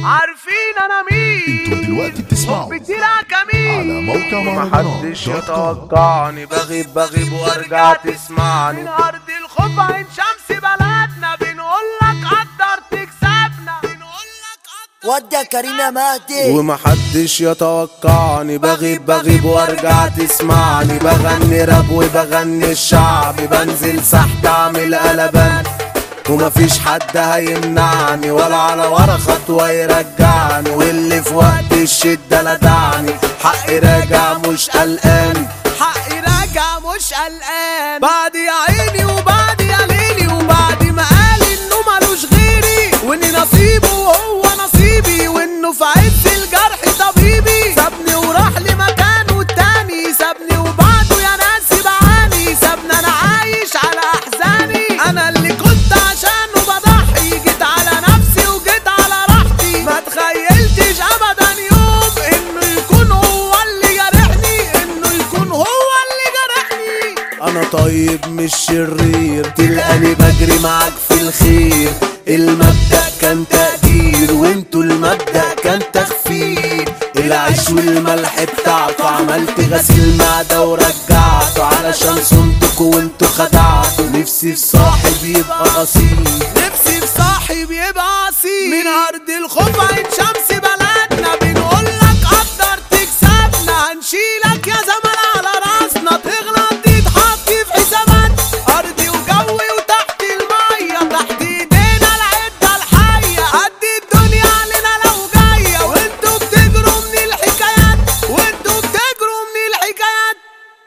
عارفين انا مين انتوا دلوقتي بتسمعوا بتلع كمين على موقع مهرجانات محدش دوت كوم. يتوقعني بغيب بغيب وارجع تسمعني من ارض الخوف عين شمس بلدنا بنقول لك قدر تكسبنا بنقول لك قدر ودي يا كريم يا مهدي ومحدش يتوقعني بغيب بغيب وارجع تسمعني بغني راب وبغني الشعب بنزل سحب اعمل قلبان ومفيش حد هيمنعني ولا على ورا خطوة يرجعني واللي في وقت الشدة لدعني حقي راجع مش قلقان حقي راجع مش قلقان بعد يا عيني وبعد يا ليلي وبعد ما قال انه ملوش غيري وان نصيبه وهو نصيبي وانه في عز الجرح طبيبي سابني وراح لمكانه التاني سابني وبعده يا ناس بعاني سابني انا عايش على احزاني انا اللي كنت عشانه بضحي جيت على نفسي وجيت على راحتي ما تخيلتش ابدا يوم انه يكون هو اللي جارحني انه يكون هو اللي جارحني انا طيب مش شرير تلقاني بجري معاك في الخير المبدأ كان تقدير وانتوا المبدأ كان تخفير العيش والملح بتاعته عملت غسيل معدة ورجعته علشان صنتكوا وانتوا خدعتوا نفسي في صاحب يبقى اصيل نفسي في صاحب يبقى اصيل من ارض الخوف عين شمس بلدنا بنقول لك قدر تكسبنا هنشيلك يا زمان على راسنا تغلط تتحط في حسابات ارضي وجوي وتحت الميه تحت ايدينا العده الحيه قد الدنيا علينا لو جايه وانتوا بتجروا من الحكايات وانتوا بتجروا من الحكايات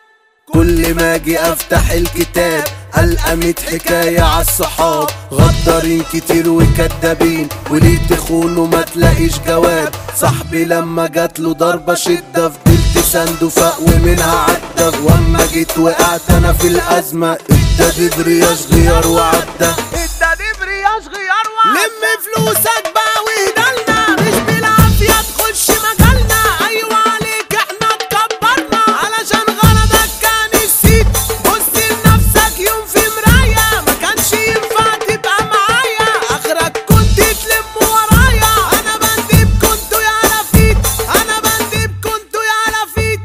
كل ما اجي افتح الكتاب القى ميت حكاية عالصحاب غدارين كتير وكدابين وليه تخونوا ما تلاقيش جواب صاحبي لما جات له ضربة شدة فضلت سنده فاق ومنها عدى واما جيت وقعت انا في الازمة ادى برياش غيار وعدى انت دبرياش غيار وعد لم فلوسك بقى واهدلنا مش بالعافية تخش مجالنا ايوه عليك احنا اتكبرنا علشان غلطك كان السيت بص لنفسك يوم في مراية ما كانش ينفع تبقى معايا اخرك كنت تلم ورايا انا بندب كنتوا يا لفيت انا بندب كنتوا يا لفيت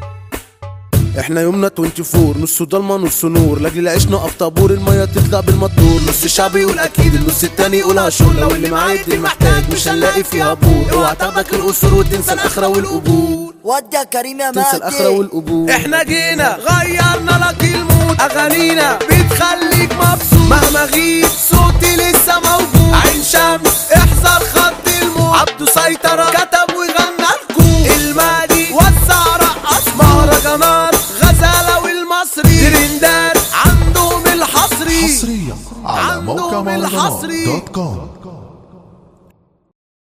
احنا يومنا 24 نص ضلمه نص نور لاجل العيش نقف طابور الميه تطلع بالمطور نص الشعب يقول اكيد النص التاني يقول هشور لو اللي معايا دي محتاج مش هنلاقي فيها بور اوعى تاخدك القصور وتنسى الاخره والقبور ودي يا كريم يا تنسى الاخره مهدي والقبور احنا جينا غيرنا لك المود اغانينا بتخليك مبسوط مهما غيب صوتي لسه موجود عين شمس احذر خط الموت عبده سيطرة كتب وغنى لكم المادي وسع رقص مهرجانات غزالة والمصري ترندات عندهم الحصري حصريا على عندهم موقع مهرجانات الحصري. دوت كوم